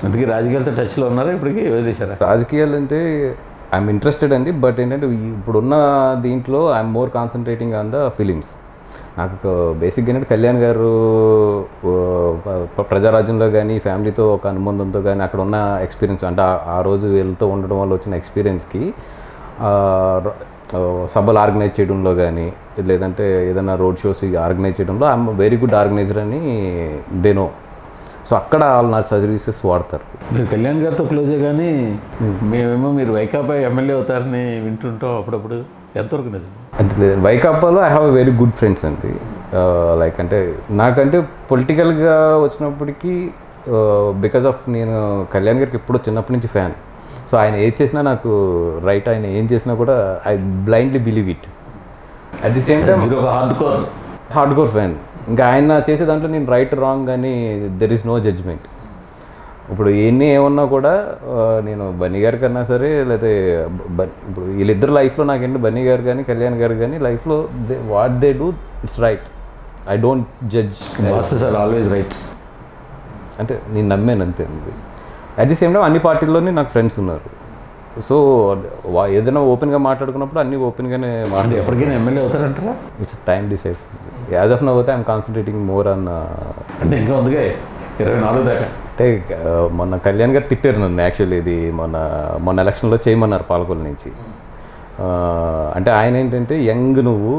అందుకే రాజకీయాలతో టచ్లో ఉన్నారా ఇప్పటికీ వదిలేశారా రాజకీయాలు అంటే ఐఎమ్ ఇంట్రెస్టెడ్ అండి బట్ ఏంటంటే ఈ- ఇప్పుడున్న దీంట్లో I'm more concentrating on the films నాకు బేసిక్గా ఏంటంటే కళ్యాణ్ గారు ఓ, ప- ప్రజారాజ్యంలో కానీ ఫ్యామిలీతో ఒక అనుబంధంతో కానీ అక్కడ ఉన్న ఎక్స్పీరియన్స్ అంటే ఆ- ఆ రోజు వీళ్ళతో ఉండడం వల్ల వచ్చిన ఎక్స్పీరియన్స్కి ఆ, ర- ఆ, సభలు ఆర్గనైజ్ చేయడంలో కానీ లేదంటే ఏదైనా రోడ్ షోస్ ఆర్గనైజ్ చేయడంలో ఐఎమ్ వెరీ గుడ్ ఆర్గనైజర్ అని దేనో సో అక్కడ వాళ్ళు నా సర్వీసెస్ వాడతారు మీరు కళ్యాణ్ గారితో క్లోజే కానీ మేమేమో మీరు వైకాపా ఎమ్మెల్యే అవుతారని వింటుంటాం అప్పుడప్పుడు ఎంతవరకు నిజం అంటే లేదు, వైకాపాలో I have very good friends అండి లైక్ అంటే నాకంటే పొలిటికల్గా వచ్చినప్పటికీ బికాజ్ ఆఫ్ నేను కళ్యాణ్ గారికి ఎప్పుడో చిన్నప్పటి నుంచి ఫ్యాన్ సో ఆయన ఏది చేసినా నాకు రైట్ ఆయన ఏం చేసినా కూడా I blindly believe it at the same time మీరు ఒక hard core hard core fan ఇంకా ఆయన చేసే దాంట్లో నేను రైట్ రాంగ్ కానీ దెర్ ఇస్ నో జడ్జ్మెంట్ ఇప్పుడు ఎన్ని ఏమన్నా కూడా ఆ, నేను బన్నీ గారి కన్నా సరే లేకపోతే బ- ఇప్పుడు వీళ్ళిద్దరు లైఫ్లో నాకేంటి బన్నీ గారు కానీ కళ్యాణ్ గారు కానీ లైఫ్లో they what they do it's right I don't judge bosses are always right అంటే నేను నమ్మాను అంతే అట్ ది సేమ్ టైం అన్ని పార్టీల్లోనే నాకు ఫ్రెండ్స్ ఉన్నారు సో వా- ఏదైనా ఓపెన్గా మాట్లాడుకున్నప్పుడు అన్ని ఓపెన్గానే అంటే మాట్లాడు ఎప్పటికైనా ఎమ్మెల్యే అవుతారంటారా it's time decides as of now అయితే ఐఎమ్ కాన్సన్ట్రేటింగ్ మోర్ అన్ అంటే ఇంకా ఉందిగా ఇరవై నాలుగు దాకా అంటే ఆ, మొన్న కళ్యాణ్ గారు తిట్టారు నన్ను యాక్చువల్లీ ఇది మొన్న మొన్న ఎలక్షన్లో చేయమన్నారు పాలకొల్లు నుంచి ఆ, అంటే ఆయన ఏంటంటే యంగ్ నువ్వు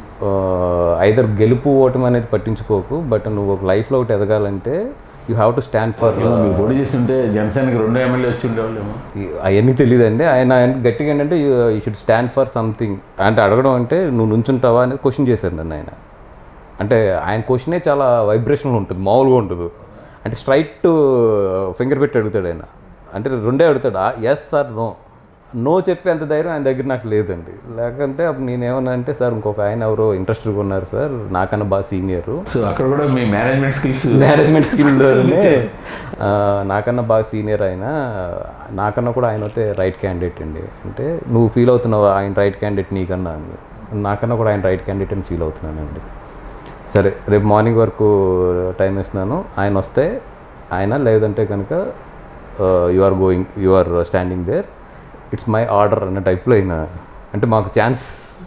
ఐదర్ గెలుపు ఓటమి అనేది పట్టించుకోకు బట్ నువ్వు ఒక లైఫ్లో ఒకటి ఎదగాలంటే you have to stand for ఏమో మీరు పోటీ చేస్తుంటే జనసేనకి రెండో ఎమ్మెల్యే వచ్చి ఉండేవాళ్ళేమో అవన్నీ తెలియదండి ఆయన ఆయన గట్టిగా ఏంటంటే you should stand for something అంటే అడగడం అంటే నువ్వు నుంచుంటావా అనేది క్వశ్చన్ చేశారు నన్ను ఆయన అంటే ఆయన క్వశ్చనే చాలా వైబ్రేషన్లో ఉంటుంది మామూలుగా ఉంటుంది అంటే స్ట్రైట్ ఫింగర్ పెట్టి అడుగుతాడు ఆయన అంటే రెండే అడుగుతాడు ఎస్ సార్ నో నో చెప్పేంత ధైర్యం ఆయన దగ్గర నాకు లేదండి లేకంటే అప్పుడు నేనేమన్నా అంటే సార్ ఇంకొక ఆయన ఎవరో ఇంట్రెస్ట్గా ఉన్నారు సార్ నాకన్నా బాగా సీనియరు సో అక్కడ కూడా మీ మేనేజ్మెంట్ స్కిల్స్ మేనేజ్మెంట్ స్కిల్లోనే నాకన్నా బాగా సీనియర్ ఆయన నాకన్నా కూడా ఆయన అయితే రైట్ క్యాండిడేట్ అండి అంటే నువ్వు ఫీల్ అవుతున్నావు ఆయన రైట్ క్యాండిడేట్ నీకన్నా అని నాకన్నా కూడా ఆయన రైట్ క్యాండిడేట్ అని ఫీల్ అవుతున్నానండి సరే రేపు మార్నింగ్ వరకు టైం ఇస్తున్నాను ఆయన వస్తే ఆయన లేదంటే కనుక you are going you are standing there it's my order అన్న టైప్లో అయినా అంటే మాకు ఛాన్స్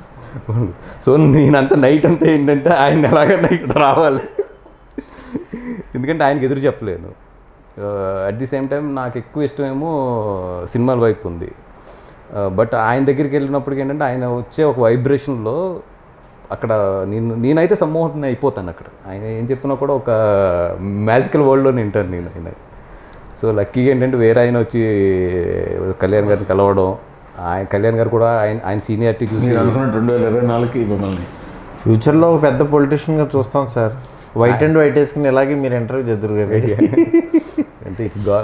సో నేనంతా నైట్ అంతా ఏంటంటే ఆయన ఎలాగైనా ఇక్కడ రావాలి ఎందుకంటే ఆయనకి ఎదురు చెప్పలేను అట్ ది సేమ్ టైం నాకు ఎక్కువ ఇష్టమేమో సినిమాల వైపు ఉంది బట్ ఆయన దగ్గరికి వెళ్ళినప్పటికి ఏంటంటే ఆయన వచ్చే ఒక వైబ్రేషన్లో అక్కడ నేను నేనైతే సమ్మోహన్ అయిపోతాను అక్కడ ఆయన ఏం చెప్పినా కూడా ఒక మ్యాజికల్ వరల్డ్లో వింటాను నేను ఆయన సో లక్కీగా ఏంటంటే వేరే ఆయన వచ్చి కళ్యాణ్ గారిని కలవడం ఆయన కళ్యాణ్ గారు కూడా ఆయన ఆయన సీనియారిటీ చూసి మీరు అనుకున్న రెండు వేల ఇరవై నాలుగుకి మిమ్మల్ని ఫ్యూచర్లో ఒక పెద్ద పొలిటీషియన్గా చూస్తాం సార్ వైట్ అండ్ వైట్ వేసుకుని ఇలాగే మీరు ఇంటర్వ్యూ చేద్దరు గారు అంటే ఇట్స్ గా